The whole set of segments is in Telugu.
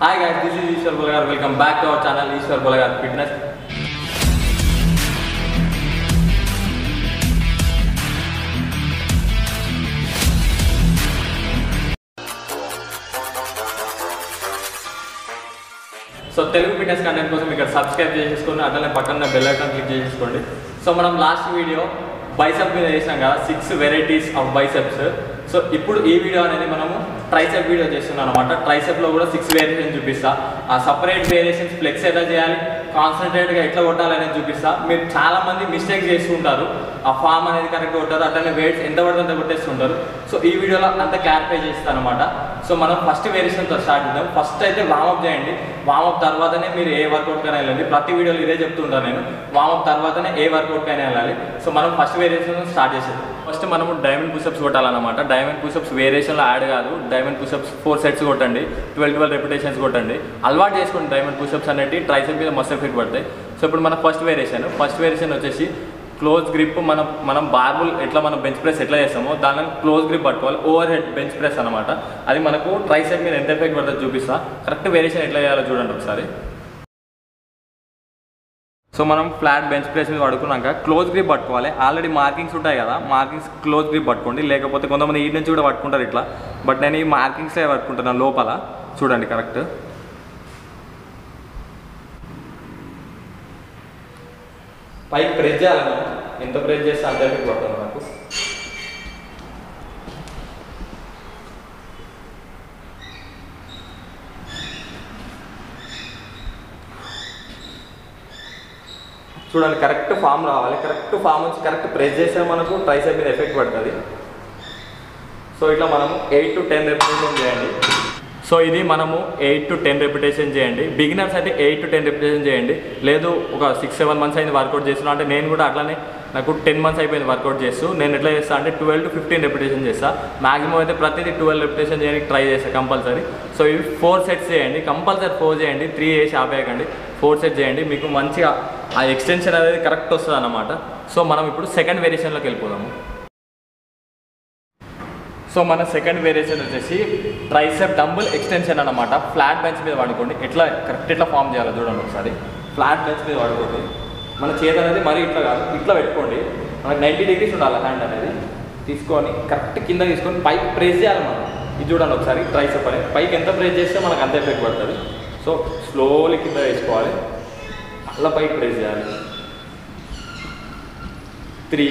Hi guys this is Eshwar Bulagar welcome back to our channel Eshwar Bulagar fitness so Telugu fitness content కోసం ఇక్కడ సబ్స్క్రైబ్ చేసేసుకొని అట్లనే పక్కన బెల్ ఐకాన్ క్లిక్ చేసేసుకోండి సో మనం లాస్ట్ వీడియో బైసెప్ మీద చేసినాం కదా six varieties of biceps so ఇప్పుడు ఈ వీడియో అనేది మనము ట్రైసెప్ వీడియో చేస్తున్నాం అనమాట ట్రైసెప్లో కూడా సిక్స్ వేరియేషన్ చూపిస్తా ఆ సపరేట్ వేరియేషన్స్ ఫ్లెక్స్ ఎలా చేయాలి కాన్సన్ట్రేట్గా ఎట్లా కొట్టాలి అనేది చూపిస్తా మీరు చాలా మంది మిస్టేక్ చేస్తుంటారు ఆ ఫామ్ అనేది కరెక్ట్ కొట్టారు అట్లనే వెయిట్స్ ఎంత పడితే అంత కొట్టేస్తుంటారు సో ఈ వీడియోలో అంత క్లారిఫై చేస్తాను అనమాట సో మనం ఫస్ట్ వేరియేషన్తో స్టార్ట్ చేద్దాం ఫస్ట్ అయితే వామప్ చేయండి వామప్ తర్వాతనే మీరు ఏ వర్కౌట్ కైనా వెళ్ళండి ప్రతి వీడియోలో ఇదే చెప్తుంటాను నేను వామప్ తర్వాతనే ఏ వర్కౌట్ కైనా వెళ్ళాలి సో మనం ఫస్ట్ వేరియేషన్ స్టార్ట్ చేసేద్దాం ఫస్ట్ మనము డైమండ్ పుషప్స్ కొట్టాలన్నమాట డైమండ్ పుషప్స్ వేరియేషన్లో యాడ్ కాదు డైమండ్ పుషప్స్ ఫోర్ సెట్స్ కొట్టండి ట్వెల్వ్ ట్వెల్వ్ రెప్యుటేషన్స్ కొట్టండి అలవాటు చేసుకోండి డైమండ్ పుషప్స్ అనేవి ట్రైసెప్ మీద మస్తు ఎఫెక్ట్ పడతాయి సో ఇప్పుడు మన ఫస్ట్ వేరియేషన్ ఫస్ట్ వేరియేషన్ వచ్చేసి క్లోజ్ గ్రిప్ మనం మనం బార్బుల్ ఎట్లా మనం బెంచ్ ప్రెస్ ఎట్లా చేస్తామో దాని క్లోజ్ గ్రిప్ పట్టుకోవాలి ఓవర్ హెడ్ బెంచ్ ప్రెస్ అనమాట అది మనకు ట్రైసెప్ మీద ఎంత ఎఫెక్ట్ పడుతుందో చూపిస్తా కరెక్ట్ వేరియేషన్ ఎట్లా చేయాలో చూడండి ఒకసారి సో మనం ఫ్లాట్ బెంచ్ ప్రెస్ మీద పడుకున్నాక క్లోజ్ గ్రిప్ పట్టుకోవాలి ఆల్రెడీ మార్కింగ్స్ ఉంటాయి కదా మార్కింగ్స్ క్లోజ్ గ్రిప్ పట్టుకోండి లేకపోతే కొంతమంది ఈ నుంచి కూడా పట్టుకుంటారు ఇట్లా బట్ నేను ఈ మార్కింగ్సే పట్టుకుంటున్నాను లోపల చూడండి కరెక్ట్ పైకి ప్రెస్ చేయాలి మనం ఎంత ప్రెస్ చేస్తే అంత ఎఫెక్ట్ పడుతుంది నాకు చూడండి కరెక్ట్ ఫామ్ రావాలి కరెక్ట్ ఫామ్ వచ్చి కరెక్ట్ ప్రెస్ చేస్తే మనకు ట్రైసెప్ మీద ఎఫెక్ట్ పడుతుంది సో ఇట్లా మనము ఎయిట్ టు టెన్ రెప్యుటేషన్ చేయండి సో ఇది మనము ఎయిట్ టు టెన్ రెప్యుటేషన్ చేయండి బిగినర్స్ అయితే ఎయిట్ టు టెన్ రెప్యుటేషన్ చేయండి లేదు ఒక సిక్స్ సెవెన్ మంత్స్ అయింది వర్కౌట్ చేస్తున్నా అంటే నేను కూడా అట్లానే నాకు టెన్ మంత్స్ అయిపోయింది వర్కౌట్ చేస్తూ నేను ఎట్లా చేస్తా అంటే ట్వెల్వ్ టు ఫిఫ్టీన్ రెప్యుటేషన్ చేస్తా మాక్సిమం అయితే ప్రతిదీ ట్వెల్వ్ రెప్యుటేషన్ చేయడానికి ట్రై చేస్తాను కంపల్సరీ సో ఇవి ఫోర్ సెట్స్ చేయండి కంపల్సరీ ఫోర్ చేయండి త్రీ చేసి ఆపేయకండి ఫోర్ సెట్ చేయండి మీకు మంచిగా ఆ ఎక్స్టెన్షన్ అనేది కరెక్ట్ వస్తుంది అన్నమాట సో మనం ఇప్పుడు సెకండ్ వేరియేషన్లోకి వెళ్ళిపోదాము సో మన సెకండ్ వేరియేషన్ వచ్చేసి ట్రైసెప్ డంబుల్ ఎక్స్టెన్షన్ అనమాట ఫ్లాట్ బెంచ్ మీద వాడుకోండి ఎట్లా కరెక్ట్ ఎట్లా ఫామ్ చేయాలో చూడండి ఒకసారి ఫ్లాట్ బెంచ్ మీద వాడుకోండి మన చేతి అనేది మరీ ఇట్లా కాదు ఇట్లా పెట్టుకోండి మనకి నైంటీ డిగ్రీస్ ఉండాలి హ్యాండ్ అనేది తీసుకొని కరెక్ట్ కింద తీసుకొని పైకి ప్రెస్ చేయాలి మనం ఇది చూడండి ఒకసారి ట్రైసెప్ అనేది పైకి ఎంత ప్రెస్ చేస్తే మనకు అంత ఎఫెక్ట్ పడుతుంది సో స్లోలీ కింద వేసుకోవాలి అలా పైకి ప్రెస్ చేయాలి three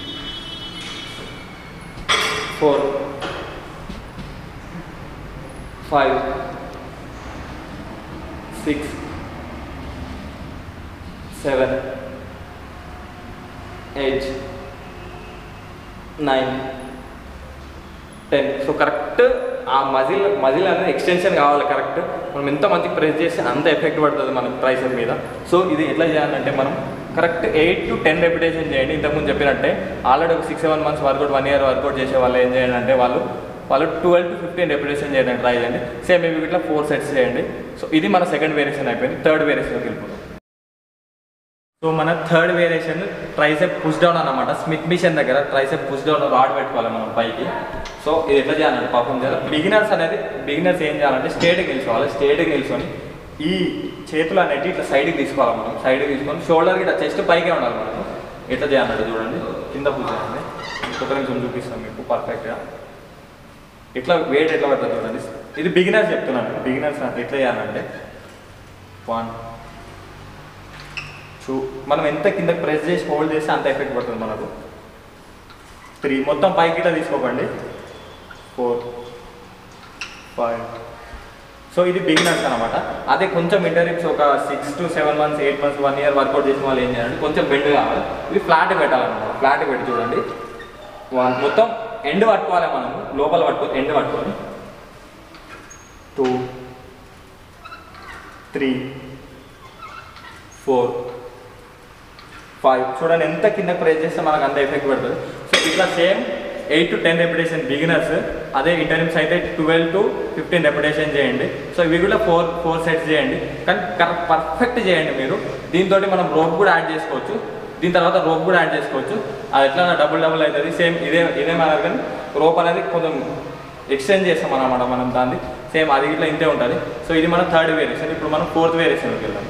four five six seven eight nine ten so correct ఆ మజిల్ మజిల్ అనేది ఎక్స్టెన్షన్ కావాలి కరెక్ట్ మనం ఎంత మంచి ప్రెస్ చేస్తే అంత ఎఫెక్ట్ పడుతుంది మనకు ట్రైసెప్ మీద సో ఇది ఎట్లా చేయాలంటే మనం correct eight to ten reputation చేయండి ఇంతకుముందు చెప్పినట్టే ఆల్రెడీ ఒక six seven months workout one year workout చేసే వాళ్ళు ఏం చేయండి అంటే వాళ్ళు వాళ్ళు ట్వెల్వ్ టు ఫిఫ్టీన్ రెప్యుటేషన్ చేయడానికి ట్రై చేయండి సేమ్ ఇవి ఇట్లా ఫోర్ సెట్స్ చేయండి సో ఇది మన సెకండ్ వేరియేషన్ అయిపోయింది థర్డ్ వేరియేషన్కి వెళ్ళిపోతాం సో మన third variation tricep push down అనమాట స్మిత్ మిషన్ దగ్గర ట్రైసెప్ పుష్ డౌన్ రాడ్ పెట్టుకోవాలి మనం పైకి సో ఇది ఎట్లా చేయాలంటే పర్ఫామ్ చేయాలి బిగినర్స్ అనేది బిగినర్స్ ఏం చేయాలంటే స్టేట్కి నిల్చోవాలి స్టేట్కి నిల్చొని ఈ చేతులు అనేవి ఇట్లా సైడ్కి తీసుకోవాలి మనం సైడ్కి తీసుకొని షోల్డర్కి ఇట్లా చెస్ట్ పైకే ఉండాలి మనకు ఎట్లా చేయాలంటే చూడండి కింద పుష్ చేయండి ఒక నిమిషం చూపిస్తాం మీకు పర్ఫెక్ట్గా ఇట్లా వెయిట్ ఎట్లా పడుతుంది చూడండి ఇది బిగినర్స్ చెప్తున్నాను బిగినర్స్ ఎట్లా చేయాలంటే వన్ టూ మనం ఎంత కింద ప్రెస్ చేసి హోల్డ్ చేస్తే అంత ఎఫెక్ట్ పడుతుంది మనకు త్రీ మొత్తం పైకి ఇట్లా తీసుకోకండి ఫోర్ ఫైవ్ సో ఇది బిగినర్స్ అనమాట అదే కొంచెం ఇంటర్వ్యూస్ ఒక six to seven months eight months one year workout చేసిన వాళ్ళు ఏం చేయాలంటే కొంచెం బెండ్ కావాలి ఇది ఫ్లాట్ పెట్టాలన్నమాట ఫ్లాట్ పెట్టి చూడండి వన్ మొత్తం ఎండ్ పట్టుకోవాలి మనం లోపల పట్టుకో ఎండ్ పట్టుకొని టూ త్రీ ఫోర్ ఫైవ్ చూడండి ఎంత కింద ప్రెస్ చేస్తే మనకు అంత ఎఫెక్ట్ పడుతుంది సో ఇట్లా same eight to ten reputation beginners అదే ఇంటర్వ్యూస్ అయితే ట్వెల్వ్ టు ఫిఫ్టీన్ రెప్యుటేషన్ చేయండి సో ఇవి కూడా ఫోర్ ఫోర్ సెట్స్ చేయండి కానీ కరెక్ట్ పర్ఫెక్ట్ చేయండి మీరు దీంతో మనం రోప్ కూడా యాడ్ చేసుకోవచ్చు దీని తర్వాత రోప్ కూడా యాడ్ చేసుకోవచ్చు అది ఎట్లా డబుల్ డబుల్ అవుతుంది సేమ్ ఇదే ఇదే మన కానీ రోప్ అనేది కొంచెం ఎక్స్టెండ్ చేస్తాం అన్నమాట మనం దాన్ని సేమ్ అది ఇట్లా ఇంతే ఉంటుంది సో ఇది మన థర్డ్ వేరియేషన్ ఇప్పుడు మనం ఫోర్త్ వేరియేషన్కి వెళ్దాం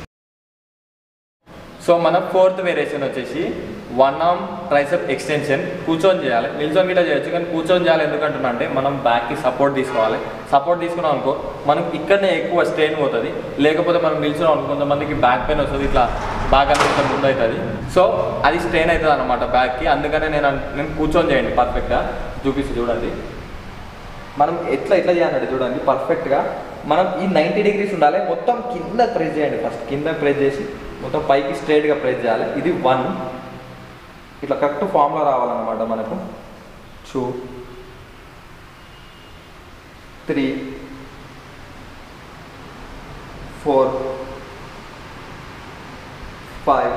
సో మన ఫోర్త్ వేరియేషన్ వచ్చేసి వన్ ఆర్మ్ ట్రైసెప్ ఎక్స్టెన్షన్ కూర్చొని చేయాలి నిల్చొని గిట్లా చేయొచ్చు కానీ కూర్చొని చేయాలి ఎందుకంటున్నా అంటే మనం బ్యాక్కి సపోర్ట్ తీసుకోవాలి సపోర్ట్ తీసుకున్నాం అనుకో మనకి ఇక్కడనే ఎక్కువ స్ట్రెయిన్ పోతుంది లేకపోతే మనం నిల్చున్నాం అనుకో కొంతమందికి బ్యాక్ పెయిన్ వస్తుంది ఇట్లా బాగా ఇట్లా ముందు అవుతుంది సో అది స్ట్రెయిన్ అవుతుంది అనమాట బ్యాక్కి అందుకనే నేను అన్- నేను కూర్చొని చేయండి పర్ఫెక్ట్గా చూపిస్తూ చూడండి మనం ఎట్లా ఎట్లా చేయాలంటే చూడండి పర్ఫెక్ట్గా మనం ఈ నైంటీ డిగ్రీస్ ఉండాలి మొత్తం కింద ప్రెస్ చేయండి ఫస్ట్ కింద ప్రెస్ చేసి మొత్తం పైకి స్ట్రైట్గా ప్రెస్ చేయాలి ఇది వన్ ఇట్లా కరెక్ట్ ఫామ్లో రావాలన్నమాట మనకు two three four five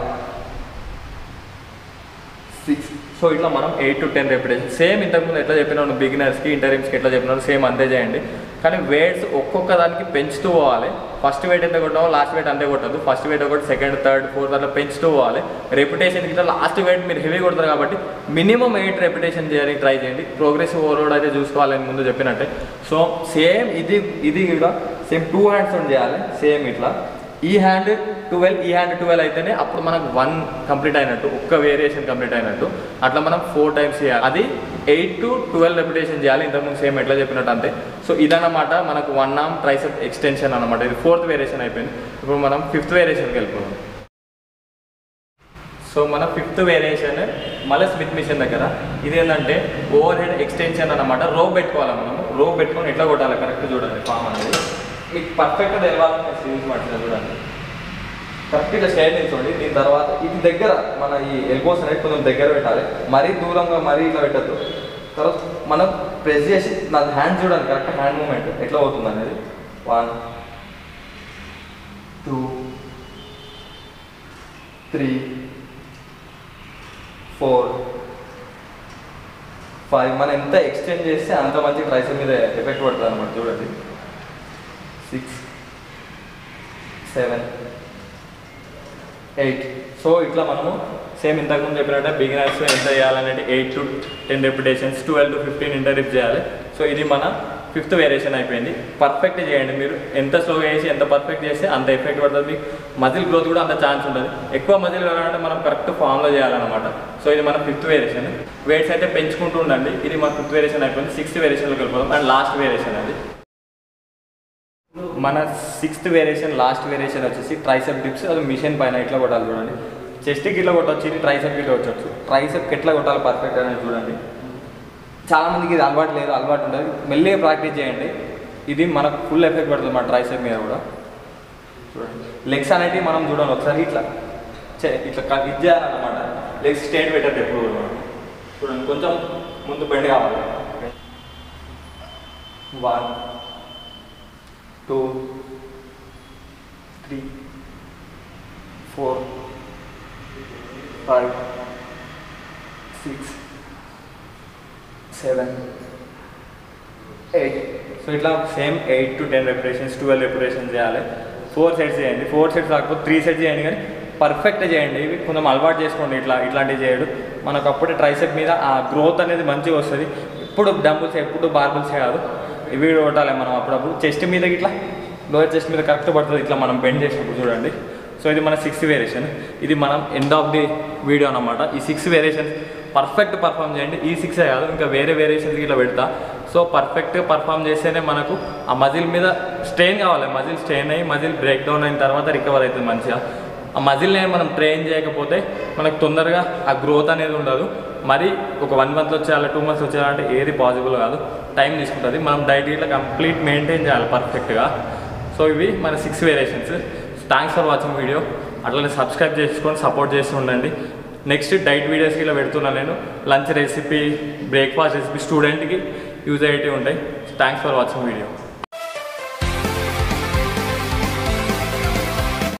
six so ఇట్లా మనం eight to ten repetition same ఇంతకుముందు ఎట్లా చెప్పినాను బిగినర్స్కి ఇంటర్వ్యూస్కి ఎట్లా చెప్పినాను సేమ్ అంతే చేయండి కానీ వెయిట్స్ ఒక్కొక్క దానికి పెంచుతూ పోవాలి ఫస్ట్ వెయిట్ ఎంత కొట్టామో లాస్ట్ వెయిట్ అంతే కొట్టదు ఫస్ట్ వెయిట్ ఒకటి సెకండ్ థర్డ్ ఫోర్త్ అట్లా పెంచుతూ పోవాలి రెప్యుటేషన్ ఇట్లా లాస్ట్ వెయిట్ మీరు హెవీ కొడతారు కాబట్టి మినిమం ఎయిట్ రెప్యుటేషన్ చేయడానికి ట్రై చేయండి ప్రోగ్రెస్ ఓవర్లోడ్ అయితే చూసుకోవాలని ముందు చెప్పినట్టే సో సేమ్ ఇది ఇది కూడా సేమ్ టూ హ్యాండ్స్ చేయాలి సేమ్ ఇట్లా ఈ హ్యాండ్ ట్వెల్వ్ ఈ హ్యాండ్ ట్వెల్వ్ అయితేనే అప్పుడు మనకు వన్ కంప్లీట్ అయినట్టు ఒక్క వేరియేషన్ కంప్లీట్ అయినట్టు అట్లా మనం ఫోర్ టైమ్స్ చేయాలి అది ఎయిట్ టు ట్వెల్వ్ రెప్యుటేషన్ చేయాలి ఇంతకుముందు సేమ్ ఎట్లా చెప్పినట్టు అంతే సో ఇదన్నమాట మనకు వన్ ఆమ్ ట్రైసెప్ ఎక్స్టెన్షన్ అనమాట ఇది ఫోర్త్ వేరియేషన్ అయిపోయింది ఇప్పుడు మనం ఫిఫ్త్ వేరియేషన్కి వెళ్ళిపోదాం సో మన ఫిఫ్త్ వేరియేషన్ మళ్ళీ స్మిత్ మిషన్ దగ్గర ఇది ఏంటంటే ఓవర్ హెడ్ ఎక్స్టెన్షన్ అనమాట రో పెట్టుకోవాలి మనం రో పెట్టుకొని ఎట్లా కొట్టాలి కరెక్ట్ చూడండి ఫామ్ అనేది మీకు పర్ఫెక్ట్గా తెలవాలని నేను సిరీస్ మాట్లాడిన చూడండి కరెక్ట్ ఇట్లా స్టైల్ నిల్చోండి దీని తర్వాత ఇది దగ్గర మన ఈ ఎల్బోస్ అనేది కొంచెం దగ్గర పెట్టాలి మరీ దూరంగా మరీ ఇట్లా పెట్టద్దు తర్వాత మనం ప్రెస్ చేసి నా హ్యాండ్ చూడండి కరెక్ట్ హ్యాండ్ మూమెంట్ ఎట్లా అవుతుంది అనేది one two three four five మనం ఎంత ఎక్స్టెండ్ చేస్తే అంత మంచి ట్రైసెప్ మీద ఎఫెక్ట్ పడుతుంది అనమాట చూడండి సిక్స్ సెవెన్ ఎయిట్ సో ఇట్లా మనము సేమ్ ఇంతకుముందు చెప్పినట్టే బిగినర్స్ ఎంత చేయాలనేది eight to ten reputations twelve to fifteen interviews చేయాలి సో ఇది మన ఫిఫ్త్ వేరియేషన్ అయిపోయింది పర్ఫెక్ట్ చేయండి మీరు ఎంత స్లోగా చేసి ఎంత పర్ఫెక్ట్ చేస్తే అంత ఎఫెక్ట్ పడుతుంది మీకు మజిల్ గ్రోత్ కూడా అంత ఛాన్స్ ఉంటుంది ఎక్కువ మజిల్ కావాలంటే మనం కరెక్ట్ ఫామ్లో చేయాలన్నమాట సో ఇది మన ఫిఫ్త్ వేరియేషన్ వెయిట్స్ అయితే పెంచుకుంటూ ఉండండి ఇది మన ఫిఫ్త్ వేరియేషన్ అయిపోయింది సిక్స్త్ వేరియేషన్లోకి వెళ్ళిపోదాం అండ్ లాస్ట్ వేరియేషన్ అది మన సిక్స్త్ వేరియేషన్ లాస్ట్ వేరియేషన్ వచ్చేసి ట్రైసెప్ డిప్స్ అది మిషన్ పైన ఇట్లా కొట్టాలి చూడండి చెస్ట్కి ఇట్లా కొట్టొచ్చు ఇది ట్రైసెప్కి ఇట్లా కొట్టచ్చు ట్రైసెప్కి ఎట్లా కొట్టాలి పర్ఫెక్ట్ అనేది చూడండి చాలా మందికి ఇది అలవాటు లేదు అలవాటు ఉంటుంది మెల్లిగా ప్రాక్టీస్ చేయండి ఇది మనకు ఫుల్ ఎఫెక్ట్ పడుతుంది మన ట్రైసెప్ మీద కూడా చూడండి లెగ్స్ అనేటివి మనం చూడండి ఒకసారి ఇట్లా చే- ఇట్లా క- ఇది చేయాలన్నమాట లెగ్స్ స్టేట్ పెట్టద్దు ఎప్పుడు కూడా మనం. చూడండి కొంచెం ముందు బెండ్ కావాలి one two three four five six seven eight so ఇట్లా same eight to ten reputations twelve reputations చేయాలి ఫోర్ సెట్స్ చేయండి ఫోర్ సెట్స్ కాకపోతే త్రీ సెట్స్ చేయండి కానీ పర్ఫెక్ట్ చేయండి ఇవి కొంచెం అలవాటు చేసుకోండి ఇట్లా ఇట్లాంటివి చేయడు మనకు అప్పుడే ట్రైసెప్ మీద ఆ గ్రోత్ అనేది మంచిగా వస్తుంది ఇప్పుడు డంబుల్స్ ఎప్పుడు బార్బుల్స్ కాదు ఇవి కొట్టాలి మనం అప్పుడప్పుడు చెస్ట్ మీద ఇట్లా లోయర్ చెస్ట్ మీద కరెక్ట్ పడుతుంది ఇట్లా మనం బెండ్ చేసినప్పుడు చూడండి సో ఇది మన సిక్స్త్ వేరియేషన్ ఇది మనం ఎండ్ ఆఫ్ ది వీడియో అనమాట ఈ సిక్స్ వేరియేషన్ పర్ఫెక్ట్ పర్ఫామ్ చేయండి ఈ సిక్సే కాదు ఇంకా వేరే వేరియేషన్స్ ఇట్లా పెడతా సో పర్ఫెక్ట్గా పర్ఫామ్ చేస్తేనే మనకు ఆ మజిల్ మీద స్ట్రెయిన్ కావాలి మజిల్ స్ట్రెయిన్ అయ్యి మజిల్ బ్రేక్ డౌన్ అయిన తర్వాత రికవర్ అవుతుంది మంచిగా ఆ మజిల్ని మనం ట్రైన్ చేయకపోతే మనకు తొందరగా ఆ గ్రోత్ అనేది ఉండదు మరి ఒక వన్ మంత్ వచ్చేయాలి టూ మంత్స్ వచ్చేయాలంటే ఏది పాసిబుల్ కాదు టైం తీసుకుంటుంది మనం డైట్ ఇట్లా కంప్లీట్ మెయింటైన్ చేయాలి పర్ఫెక్ట్గా సో ఇవి మన six variations thanks for watching video అట్లనే సబ్స్క్రైబ్ చేసుకొని సపోర్ట్ చేస్తూ ఉండండి నెక్స్ట్ డైట్ వీడియోస్కి ఇలా పెడుతున్నాను నేను లంచ్ రెసిపీ బ్రేక్ఫాస్ట్ రెసిపీ స్టూడెంట్కి యూజ్ అయ్యేవి ఉంటాయి థ్యాంక్స్ ఫర్ వాచింగ్ వీడియో